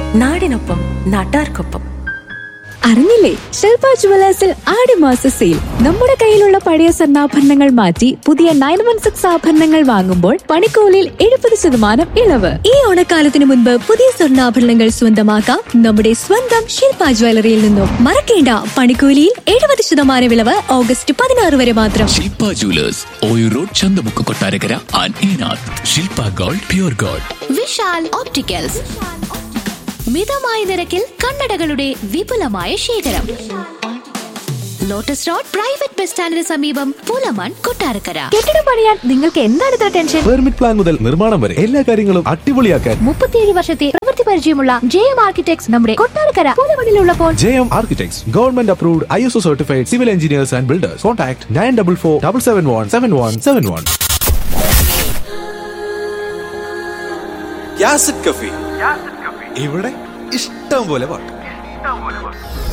നാടിനൊപ്പം നാട്ടാർക്കൊപ്പം അറിഞ്ഞില്ലേ ശില്പ ജുവലേഴ്സിൽ ആടുമാസ സെയിൽ നമ്മുടെ കയ്യിലുള്ള പഴയ സ്വർണ്ണാഭരണങ്ങൾ മാറ്റി പുതിയ നയൻ വൺ സിക്സ് ആഭരണങ്ങൾ വാങ്ങുമ്പോൾ പണിക്കൂലിയിൽ എഴുപത് ശതമാനം ഇളവ് ഈ ഓണക്കാലത്തിന് മുൻപ് പുതിയ സ്വർണ്ണാഭരണങ്ങൾ സ്വന്തമാക്കാം നമ്മുടെ സ്വന്തം ശില്പ ജ്വല്ലറിയിൽ നിന്നും മറക്കേണ്ട പണിക്കൂലിയിൽ എഴുപത് ശതമാനം ഇളവ് ഓഗസ്റ്റ് പതിനാറ് വരെ മാത്രം Shilpa jewellers Oyoor road Chanthamukku Kottarakkara and Enath Shilpa gold pure gold Vishal opticals മിതമായ നിരക്കിൽ കണ്ണടകളുടെ വിപുലമായ ശേഖരം ലോട്ടസ് റോഡ് പ്രൈവറ്റ് ബസ് സ്റ്റാൻഡിന് സമീപം പൂലമാൻ കൊട്ടാരക്കര കെട്ടിടം പണിയാൻ നിങ്ങൾക്ക് എന്താണ് ഇത്ര ടെൻഷൻ പെർമിറ്റ് പ്ലാൻ മുതൽ നിർമ്മാണം വരെ എല്ലാ കാര്യങ്ങളും അടിപൊളിയാക്കാൻ മുപ്പത്തിയേഴ് വർഷത്തെ പ്രവൃത്തി പരിചയമുള്ള ജെ എം ആർക്കിടെക്ട്സ് നമ്മുടെ കൊട്ടാരക്കര പൂലമണിലുള്ളപ്പോൾ J M architects government approved I S O certified civil engineers and builders contact nine double four double seven one seven one seven one യാസിഡ് കഫി ഇവിടെ ഇഷ്ടം പോലെ പാട്ട്